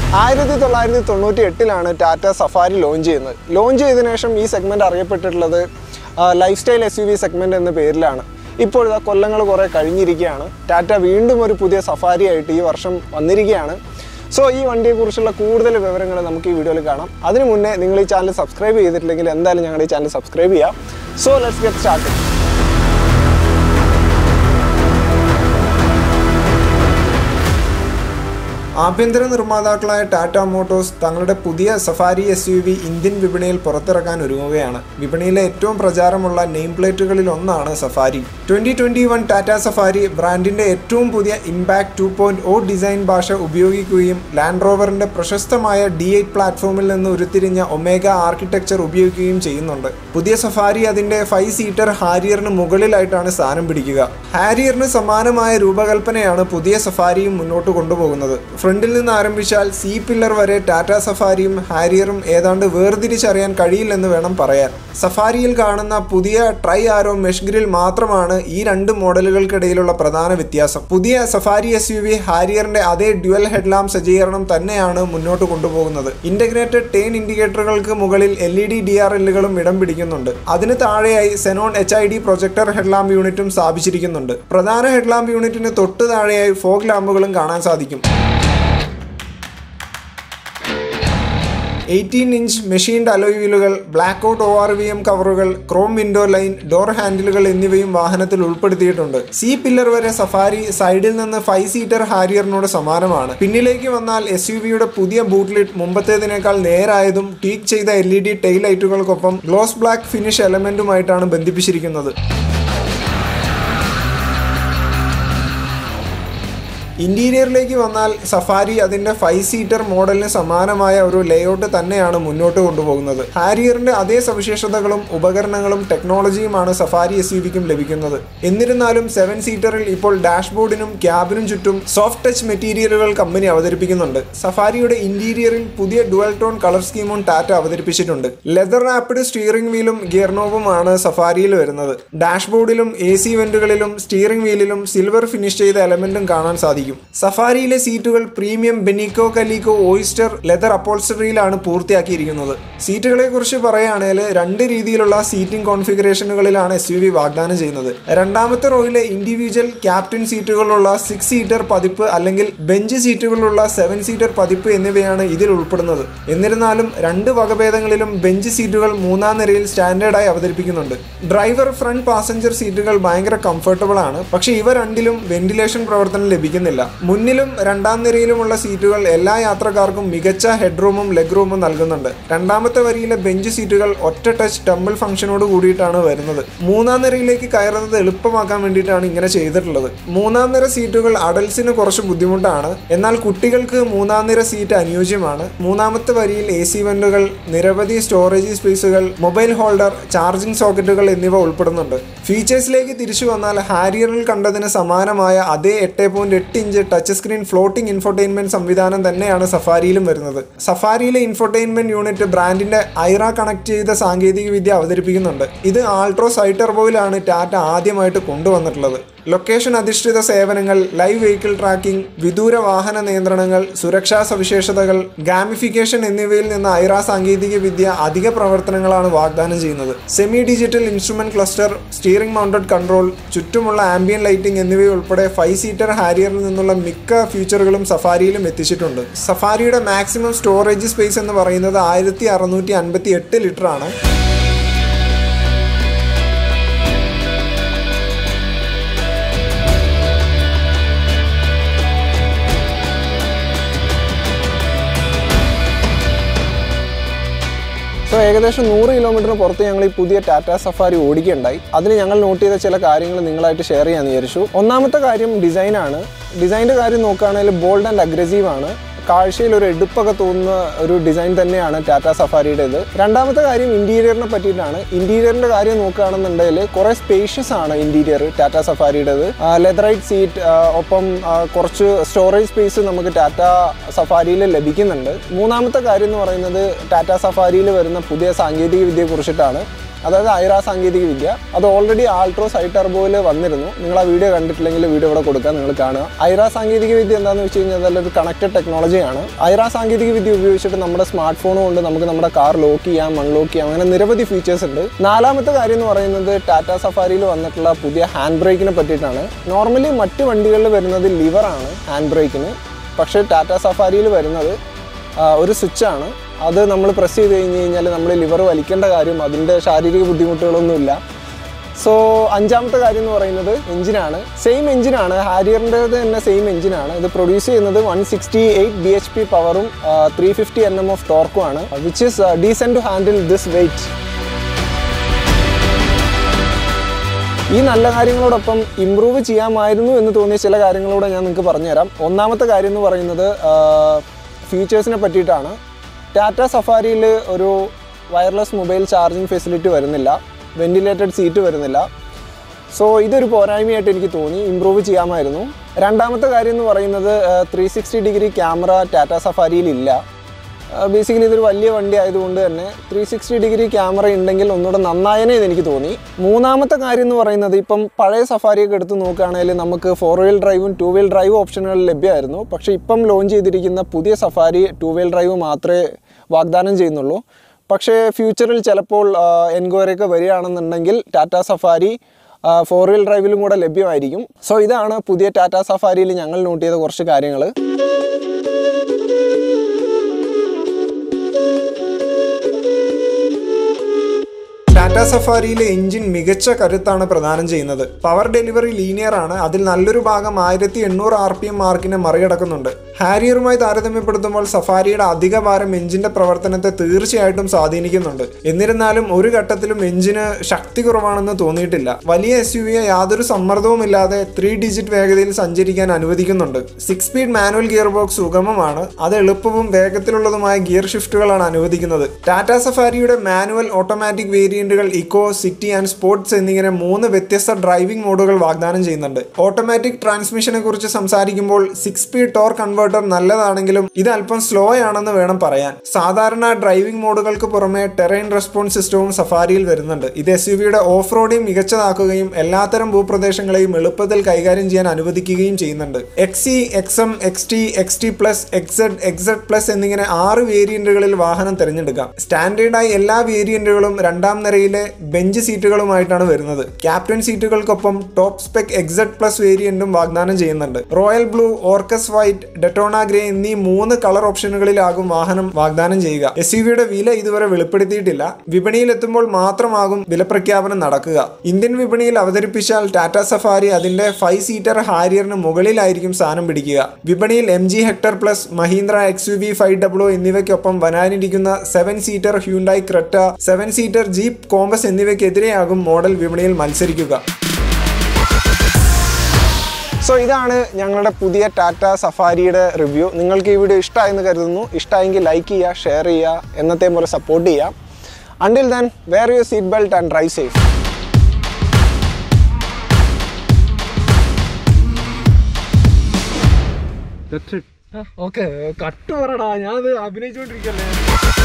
ആയിരത്തി തൊള്ളായിരത്തി തൊണ്ണൂറ്റി എട്ടിലാണ് ടാറ്റ സഫാരി ലോഞ്ച് ചെയ്യുന്നത് ലോഞ്ച് ചെയ്തതിനു ശേഷം ഈ സെഗ്മെൻറ്റ് അറിയപ്പെട്ടിട്ടുള്ളത് lifestyle S U V segment എന്ന പേരിലാണ് ഇപ്പോൾ ഇതാ കൊല്ലങ്ങൾ കുറേ കഴിഞ്ഞിരിക്കുകയാണ് ടാറ്റ വീണ്ടും ഒരു പുതിയ സഫാരി ആയിട്ട് ഈ വർഷം വന്നിരിക്കുകയാണ് സോ ഈ വണ്ടിയെക്കുറിച്ചുള്ള കൂടുതൽ വിവരങ്ങൾ നമുക്ക് ഈ വീഡിയോയിൽ കാണാം അതിനു മുന്നേ നിങ്ങൾ ഈ ചാനൽ സബ്സ്ക്രൈബ് ചെയ്തിട്ടില്ലെങ്കിൽ എന്തായാലും ഞങ്ങളുടെ ഈ ചാനൽ സബ്സ്ക്രൈബ് ചെയ്യാം സോ ലെറ്റ്സ് ഗെറ്റ് സ്റ്റാർട്ട് ആഭ്യന്തര നിർമ്മാതാക്കളായ ടാറ്റ മോട്ടോഴ്സ് തങ്ങളുടെ പുതിയ Safari S U V Indian വിപണിയിൽ പുറത്തിറക്കാൻ ഒരുങ്ങുകയാണ് വിപണിയിലെ ഏറ്റവും പ്രചാരമുള്ള നെയിം പ്ലേറ്റുകളിൽ ഒന്നാണ് Safari twenty twenty one Tata Safari ബ്രാൻഡിന്റെ ഏറ്റവും പുതിയ impact two point O design ഭാഷ ഉപയോഗിക്കുകയും ലാൻഡ് റോവറിന്റെ പ്രശസ്തമായ ഡി എയ്റ്റ് പ്ലാറ്റ്ഫോമിൽ നിന്ന് ഉരുത്തിരിഞ്ഞ ഒമേഗ ആർക്കിടെക്ചർ ഉപയോഗിക്കുകയും ചെയ്യുന്നുണ്ട് പുതിയ സഫാരി അതിന്റെ ഫൈവ് സീറ്റർ ഹാരിയറിന് മുകളിലായിട്ടാണ് സ്ഥാനം പിടിക്കുക ഹാരിയറിന് സമാനമായ രൂപകൽപ്പനയാണ് പുതിയ സഫാരിയും മുന്നോട്ട് കൊണ്ടുപോകുന്നത് ഫ്രണ്ടിൽ നിന്ന് ആരംഭിച്ചാൽ സി പില്ലർ വരെ ടാറ്റ സഫാരിയും ഹാരിയറും ഏതാണ്ട് വേർതിരിച്ചറിയാൻ കഴിയില്ലെന്ന് വേണം പറയാൻ സഫാരിയിൽ കാണുന്ന പുതിയ ട്രൈ ആരോ മെഷ് ഗ്രിൽ മാത്രമാണ് ഈ രണ്ട് മോഡലുകൾക്കിടയിലുള്ള പ്രധാന വ്യത്യാസം പുതിയ സഫാരി എസ് യു വി ഹാരിയറിന്റെ അതേ ഡ്യുവൽ ഹെഡ്ലാമ്പ് സജ്ജീകരണം തന്നെയാണ് മുന്നോട്ട് കൊണ്ടുപോകുന്നത് ഇന്റഗ്രേറ്റഡ് ടേൺ ഇൻഡിക്കേറ്ററുകൾക്ക് മുകളിൽ L E D D R എല്ലുകളും ഇടം പിടിക്കുന്നുണ്ട് അതിന് താഴെയായി xenon H I D projector headlamp യൂണിറ്റും സ്ഥാപിച്ചിരിക്കുന്നുണ്ട് പ്രധാന ഹെഡ്ലാമ്പ് യൂണിറ്റിന് തൊട്ട് താഴെയായി ഫോഗ് ലാമ്പുകളും കാണാൻ സാധിക്കും എയ്റ്റീൻ ഇഞ്ച് മെഷീൻഡ് അലോയ് വീലുകൾ black out O R V M കവറുകൾ ക്രോം വിൻഡോ ലൈൻ ഡോർ ഹാൻഡിലുകൾ എന്നിവയും വാഹനത്തിൽ ഉൾപ്പെടുത്തിയിട്ടുണ്ട് സി പില്ലർ വരെ സഫാരി സൈഡിൽ നിന്ന് ഫൈവ് സീറ്റർ ഹാരിയറിനോട് സമാനമാണ് പിന്നിലേക്ക് വന്നാൽ എസ് യു വിയുടെ പുതിയ ബൂട്ട്ലിറ്റ് മുമ്പത്തേതിനേക്കാൾ നേരായതും ടീക്ക് ചെയ്ത എൽ ഇ ഡി ടെയിൽ ലൈറ്റുകൾക്കൊപ്പം ഗ്ലോസ് ബ്ലാക്ക് ഫിനിഷ് എലമെന്റുമായിട്ടാണ് ബന്ധിപ്പിച്ചിരിക്കുന്നത് ഇന്റീരിയറിലേക്ക് വന്നാൽ സഫാരി അതിന്റെ ഫൈവ് സീറ്റർ മോഡലിന് സമാനമായ ഒരു ലേഔട്ട് തന്നെയാണ് മുന്നോട്ട് കൊണ്ടുപോകുന്നത് ഹാരിയറിന്റെ അതേ സവിശേഷതകളും ഉപകരണങ്ങളും ടെക്നോളജിയുമാണ് സഫാരി എസ് യു വിക്കും ലഭിക്കുന്നത് എന്നിരുന്നാലും സെവൻ സീറ്ററിൽ ഇപ്പോൾ ഡാഷ്ബോർഡിനും ക്യാബിനും ചുറ്റും സോഫ്റ്റ് ടച്ച് മെറ്റീരിയലുകൾ കമ്പനി അവതരിപ്പിക്കുന്നുണ്ട് സഫാരിയുടെ ഇന്റീരിയറിൽ പുതിയ ഡുവൽ ടോൺ കളർ സ്കീമും ടാറ്റ അവതരിപ്പിച്ചിട്ടുണ്ട് ലെതർ റാപ്പിഡ് സ്റ്റിയറിംഗ് വീലും ഗിയർനോബുമാണ് സഫാരിയിൽ വരുന്നത് ഡാഷ്ബോർഡിലും എ സി വെന്റുകളിലും സ്റ്റിയറിംഗ് വീലിലും സിൽവർ ഫിനിഷ് ചെയ്ത എലമെന്റും കാണാൻ സാധിക്കും സഫാരിയിലെ സീറ്റുകൾ premium Benecke Kaliko oyster leather അപ്പോൾസ്റ്ററിയിലാണ് പൂർത്തിയാക്കിയിരിക്കുന്നത് സീറ്റുകളെ കുറിച്ച് പറയുകയാണെങ്കിൽ രണ്ട് രീതിയിലുള്ള സീറ്റിംഗ് കോൺഫിഗറേഷനുകളിലാണ് എസ് യു വി വാഗ്ദാനം ചെയ്യുന്നത് രണ്ടാമത്തെ റോയിലെ ഇൻഡിവിജ്വൽ ക്യാപ്റ്റൻ സീറ്റുകളുള്ള സിക്സ് സീറ്റർ പതിപ്പ് അല്ലെങ്കിൽ ബെഞ്ച് സീറ്റുകളുള്ള സെവൻ സീറ്റർ പതിപ്പ് എന്നിവയാണ് ഇതിൽ ഉൾപ്പെടുന്നത് എന്നിരുന്നാലും രണ്ട് വകഭേദങ്ങളിലും ബെഞ്ച് സീറ്റുകൾ മൂന്നാം നിരയിൽ സ്റ്റാൻഡേർഡായി അവതരിപ്പിക്കുന്നുണ്ട് ഡ്രൈവർ ഫ്രണ്ട് പാസഞ്ചർ സീറ്റുകൾ ഭയങ്കര കംഫർട്ടബിൾ ആണ് പക്ഷേ ഇവ രണ്ടിലും വെന്റിലേഷൻ പ്രവർത്തനം ലഭിക്കുന്നില്ല മുന്നിലും രണ്ടാം നിരയിലുമുള്ള സീറ്റുകൾ എല്ലാ യാത്രക്കാർക്കും മികച്ച ഹെഡ്റൂമും ലെഗ് റൂമും നൽകുന്നുണ്ട് രണ്ടാമത്തെ വരിയിലെ ബെഞ്ച് സീറ്റുകൾ ഒറ്റ ടച്ച് ടമ്പിൾ ഫംഗ്ഷനോട് കൂടിയിട്ടാണ് വരുന്നത് മൂന്നാം നിരയിലേക്ക് കയറുന്നത് എളുപ്പമാക്കാൻ വേണ്ടിയിട്ടാണ് ഇങ്ങനെ ചെയ്തിട്ടുള്ളത് മൂന്നാം നിര സീറ്റുകൾ അഡൽസിന് കുറച്ച് ബുദ്ധിമുട്ടാണ് എന്നാൽ കുട്ടികൾക്ക് മൂന്നാം നിര സീറ്റ് അനുയോജ്യമാണ് മൂന്നാമത്തെ വരിയിൽ എ സി വെന്റുകൾ നിരവധി സ്റ്റോറേജ് സ്പേസുകൾ മൊബൈൽ ഹോൾഡർ ചാർജിംഗ് സോക്കറ്റുകൾ എന്നിവ ഉൾപ്പെടുന്നുണ്ട് ഫീച്ചേഴ്സിലേക്ക് തിരിച്ചു വന്നാൽ ഹാരിയറിൽ കണ്ടതിന് സമാനമായ അതേ എട്ട് പോയിന്റ് എട്ട് inch touch screen floating infotainment സംവിധാനം തന്നെയാണ് സഫാരിയിലും വരുന്നത് സഫാരിയിലെ ഇൻഫോർടൈൻമെന്റ് യൂണിറ്റ് ബ്രാൻഡിന്റെ ഐറ കണക്ട് ചെയ്ത സാങ്കേതിക വിദ്യ അവതരിപ്പിക്കുന്നുണ്ട് ഇത് ആൾട്രോ സൈറ്റർബോയിലാണ് ടാറ്റ ആദ്യമായിട്ട് കൊണ്ടുവന്നിട്ടുള്ളത് ലൊക്കേഷൻ അധിഷ്ഠിത സേവനങ്ങൾ ലൈവ് വെഹിക്കിൾ ട്രാക്കിംഗ് വിദൂര വാഹന നിയന്ത്രണങ്ങൾ സുരക്ഷാ സവിശേഷതകൾ ഗാമിഫിക്കേഷൻ എന്നിവയിൽ നിന്ന് ഐറ സാങ്കേതിക വിദ്യ അധിക പ്രവർത്തനങ്ങളാണ് വാഗ്ദാനം ചെയ്യുന്നത് semi digital instrument cluster steering mounted control ചുറ്റുമുള്ള ആംബിയൻ ലൈറ്റിംഗ് എന്നിവയുൾപ്പെടെ ഫൈവ് സീറ്റർ ഹാരിയറിൽ നിന്നുള്ള മിക്ക ഫീച്ചറുകളും സഫാരിയിലും എത്തിച്ചിട്ടുണ്ട് സഫാരിയുടെ മാക്സിമം സ്റ്റോറേജ് സ്പേസ് എന്ന് പറയുന്നത് ആയിരത്തി അറുന്നൂറ്റി അൻപത്തി എട്ട് ലിറ്റർ ആണ് സോ ഏകദേശം നൂറ് കിലോമീറ്ററിന് പുറത്ത് ഞങ്ങൾ ഈ പുതിയ ടാറ്റ സഫാരി ഓടിക്കുകയുണ്ടായി അതിന് ഞങ്ങൾ നോട്ട് ചെയ്ത ചില കാര്യങ്ങൾ നിങ്ങളായിട്ട് ഷെയർ ചെയ്യാമെന്ന് വിചാരിച്ചു ഒന്നാമത്തെ കാര്യം ഡിസൈനാണ് ഡിസൈൻ്റെ കാര്യം നോക്കുകയാണെങ്കിൽ ബോൾഡ് ആൻഡ് അഗ്രസീവ് ആണ് കാഴ്ചയിൽ ഒരു എടുപ്പൊക്കെ തോന്നുന്ന ഒരു ഡിസൈൻ തന്നെയാണ് ടാറ്റ സഫാരിയുടേത് രണ്ടാമത്തെ കാര്യം ഇന്റീരിയറിനെ പറ്റിയിട്ടാണ് ഇന്റീരിയറിന്റെ കാര്യം നോക്കുകയാണെന്നുണ്ടെങ്കിൽ കുറെ സ്പേഷ്യസ് ആണ് ഇന്റീരിയർ ടാറ്റ സഫാരിയുടേത് ലെതറൈറ്റ് സീറ്റ് ഒപ്പം ആ, കുറച്ച് സ്റ്റോറേജ് സ്പേസ് നമുക്ക് ടാറ്റ സഫാരിയിൽ ലഭിക്കുന്നുണ്ട് മൂന്നാമത്തെ കാര്യം എന്ന് പറയുന്നത് ടാറ്റ സഫാരിയിൽ വരുന്ന പുതിയ സാങ്കേതിക വിദ്യയെ കുറിച്ചിട്ടാണ് അതായത് ഐറ സാങ്കേതിക വിദ്യ അത് ഓൾറെഡി ആൾട്രോ സൈ ടർബോയിൽ വന്നിരുന്നു നിങ്ങൾ ആ വീഡിയോ കണ്ടിട്ടില്ലെങ്കിൽ വീഡിയോ ഇവിടെ കൊടുക്കാം നിങ്ങൾ കാണുക ഐറ സാങ്കേതിക വിദ്യ എന്താണെന്ന് വെച്ച് കഴിഞ്ഞാൽ നല്ലൊരു കണക്റ്റഡ് ടെക്നോളജിയാണ് ഐറ സാങ്കേതിക വിദ്യ ഉപയോഗിച്ചിട്ട് നമ്മുടെ സ്മാർട്ട് ഫോൺ കൊണ്ട് നമുക്ക് നമ്മുടെ കാർ ലോക്ക് ചെയ്യാം അൺലോക്ക് ചെയ്യാം അങ്ങനെ നിരവധി ഫീച്ചേഴ്സ് ഉണ്ട് നാലാമത്തെ കാര്യം എന്ന് പറയുന്നത് ടാറ്റ സഫാരിയിൽ വന്നിട്ടുള്ള പുതിയ ഹാൻഡ് ബ്രേക്കിനെ പറ്റിയിട്ടാണ് നോർമലി മറ്റ് വണ്ടികളിൽ വരുന്നത് ലിവറാണ് ഹാൻഡ് ബ്രേക്കിന് പക്ഷേ ടാറ്റ സഫാരിയിൽ വരുന്നത് ആ, ഒരു സ്വിച്ചാണ് അത് നമ്മൾ പ്രസ് ചെയ്ത് കഴിഞ്ഞ് കഴിഞ്ഞാൽ നമ്മൾ ലിവർ വലിക്കേണ്ട കാര്യം അതിൻ്റെ ശാരീരിക ബുദ്ധിമുട്ടുകളൊന്നുമില്ല സോ അഞ്ചാമത്തെ കാര്യം എന്ന് പറയുന്നത് എഞ്ചിനാണ് സെയിം എഞ്ചിനാണ് ഹാരിയറിൻ്റെത് തന്നെ സെയിം എഞ്ചിനാണ് ഇത് പ്രൊഡ്യൂസ് ചെയ്യുന്നത് one sixty eight B H P പവറും three fifty N M of ടോർക്കുമാണ് which is decent to handle this weight ഈ നല്ല കാര്യങ്ങളോടൊപ്പം ഇമ്പ്രൂവ് ചെയ്യാമായിരുന്നു എന്ന് തോന്നിയ ചില കാര്യങ്ങളൂടെ ഞാൻ നിങ്ങൾക്ക് പറഞ്ഞുതരാം ഒന്നാമത്തെ കാര്യം എന്ന് പറയുന്നത് ഫീച്ചേഴ്സിനെ പറ്റിയിട്ടാണ് ടാറ്റ സഫാരിയിൽ ഒരു വയർലെസ് മൊബൈൽ ചാർജിങ് ഫെസിലിറ്റി വരുന്നില്ല വെന്റിലേറ്റഡ് സീറ്റ് വരുന്നില്ല സോ ഇതൊരു പോരായ്മയായിട്ട് എനിക്ക് തോന്നി ഇമ്പ്രൂവ് ചെയ്യാമായിരുന്നു രണ്ടാമത്തെ കാര്യം എന്ന് പറയുന്നത് three sixty degree camera Tata സഫാരിയിൽ ഇല്ല ബേസിക്കലി ഇതൊരു വലിയ വണ്ടി ആയതുകൊണ്ട് തന്നെ ത്രീ സിക്സ്റ്റി ഡിഗ്രി ക്യാമറ ഉണ്ടെങ്കിൽ ഒന്നുകൂടെ നന്നായനെ എന്ന് എനിക്ക് തോന്നി മൂന്നാമത്തെ കാര്യം എന്ന് പറയുന്നത് ഇപ്പം പഴയ സഫാരിയൊക്കെ എടുത്ത് നോക്കുകയാണെങ്കിൽ നമുക്ക് ഫോർ വീൽ ഡ്രൈവും ടു വീൽ ഡ്രൈവും ഓപ്ഷനുകൾ ലഭ്യമായിരുന്നു പക്ഷേ ഇപ്പം ലോഞ്ച് ചെയ്തിരിക്കുന്ന പുതിയ സഫാരി ടു വീൽ ഡ്രൈവ് മാത്രമേ വാഗ്ദാനം ചെയ്യുന്നുള്ളൂ പക്ഷേ ഫ്യൂച്ചറിൽ ചിലപ്പോൾ എൻക്വയറി ഒക്കെ വരികയാണെന്നുണ്ടെങ്കിൽ ടാറ്റ സഫാരി ഫോർ വീൽ ഡ്രൈവിലും കൂടെ ലഭ്യമായിരിക്കും സോ ഇതാണ് പുതിയ ടാറ്റ സഫാരിയിൽ ഞങ്ങൾ നോട്ട് ചെയ്ത കുറച്ച് കാര്യങ്ങൾ ടാറ്റ സഫാരിയിലെ എഞ്ചിൻ മികച്ച കരുത്താണ് പ്രദാനം ചെയ്യുന്നത് പവർ ഡെലിവറി ലീനിയർ ആണ് അതിൽ നല്ലൊരു ഭാഗം ആയിരത്തി എണ്ണൂറ് ആർ പി എം മാർക്കിനെ മറികടക്കുന്നുണ്ട് ഹാരിയറുമായി താരതമ്യപ്പെടുത്തുമ്പോൾ സഫാരിയുടെ അധിക ഭാരം എഞ്ചിന്റെ പ്രവർത്തനത്തെ തീർച്ചയായിട്ടും സ്വാധീനിക്കുന്നുണ്ട് എന്നിരുന്നാലും ഒരു ഘട്ടത്തിലും എഞ്ചിന് ശക്തി കുറവാണെന്ന് തോന്നിയിട്ടില്ല വലിയ എസ് യു വിയെ യാതൊരു സമ്മർദ്ദവുമില്ലാതെ ത്രീ ഡിജിറ്റ് വേഗതയിൽ സഞ്ചരിക്കാൻ അനുവദിക്കുന്നുണ്ട് six speed manual gear box സുഗമമാണ് അത് എളുപ്പവും വേഗത്തിലുള്ളതുമായ ഗിയർ ഷിഫ്റ്റുകളാണ് അനുവദിക്കുന്നത് ടാറ്റ സഫാരിയുടെ മാനുവൽ ഓട്ടോമാറ്റിക് വേരിയന്റുകൾ ഇക്കോ സിറ്റി ആൻഡ് സ്പോർട്സ് എന്നിങ്ങനെ മൂന്ന് വ്യത്യസ്ത ഡ്രൈവിംഗ് മോഡുകൾ വാഗ്ദാനം ചെയ്യുന്നുണ്ട് ഓട്ടോമാറ്റിക് ട്രാൻസ്മിഷനെ കുറിച്ച് സംസാരിക്കുമ്പോൾ സിക്സ് സ്പീഡ് ടോർ കൺവേർട്ടർ നല്ലതാണെങ്കിലും ഇത് അല്പം സ്ലോ ആണെന്ന് വേണം പറയാൻ സാധാരണ ഡ്രൈവിംഗ് മോഡുകൾക്ക് പുറമെ ടെറൈൻ റെസ്പോൺസ് സിസ്റ്റവും സഫാരിയിൽ വരുന്നുണ്ട് ഇത് എസ് യു വിയുടെ ഓഫ് റോഡിംഗ് മികച്ചതാക്കുകയും എല്ലാത്തരം ഭൂപ്രദേശങ്ങളെയും എളുപ്പത്തിൽ കൈകാര്യം ചെയ്യാൻ അനുവദിക്കുകയും ചെയ്യുന്നുണ്ട് XE XM X T X T plus XZ XZ plus എന്നിങ്ങനെ ആറ് വേരിയന്റുകളിൽ വാഹനം തിരഞ്ഞെടുക്കാം സ്റ്റാൻഡേർഡായി എല്ലാ വേരിയന്റുകളും രണ്ടാം നിരയിലെ ബെഞ്ച് സീറ്റുകളുമായിട്ടാണ് വരുന്നത് ക്യാപ്റ്റൻ സീറ്റുകൾക്കൊപ്പം ടോപ്പ് സ്പെക് എക്സഡ് പ്ലസ് വേരിയന്റും വാഗ്ദാനം ചെയ്യുന്നുണ്ട് royal blue Orcus white Daytona grey എന്നീ മൂന്ന് കളർ ഓപ്ഷനുകളിലാകും വാഹനം വാഗ്ദാനം ചെയ്യുക എസ് യു വിയുടെ വില ഇതുവരെ വെളിപ്പെടുത്തിയിട്ടില്ല വിപണിയിൽ എത്തുമ്പോൾ മാത്രമാകും വിലപ്രഖ്യാപനം നടക്കുക ഇന്ത്യൻ വിപണിയിൽ അവതരിപ്പിച്ചാൽ ടാറ്റ സഫാരി അതിന്റെ ഫൈവ് സീറ്റർ ഹാരിയറിന് മുകളിലായിരിക്കും സ്ഥാനം പിടിക്കുക വിപണിയിൽ M G Hector plus Mahindra X U V five W എന്നിവയ്ക്കൊപ്പം വരാനിരിക്കുന്ന seven seater Hyundai Creta seven seater Jeep Compass എന്നിവയ്ക്കെതിരെയാകും മോഡൽ വിപണിയിൽ മത്സരിക്കുക സോ ഇതാണ് ഞങ്ങളുടെ പുതിയ ടാറ്റ സഫാരിയുടെ റിവ്യൂ നിങ്ങൾക്ക് ഈ വീഡിയോ ഇഷ്ടമായെന്ന് കരുതുന്നു ഇഷ്ടമായെങ്കിൽ ലൈക്ക് ചെയ്യുക ഷെയർ ചെയ്യുക എന്നത്തെ പോലെ സപ്പോർട്ട് ചെയ്യുക until then wear you seat belt and drive safe okay cut പറടാ ഞാനത് അഭിനയിച്ചുകൊണ്ടിരിക്കല്ലേ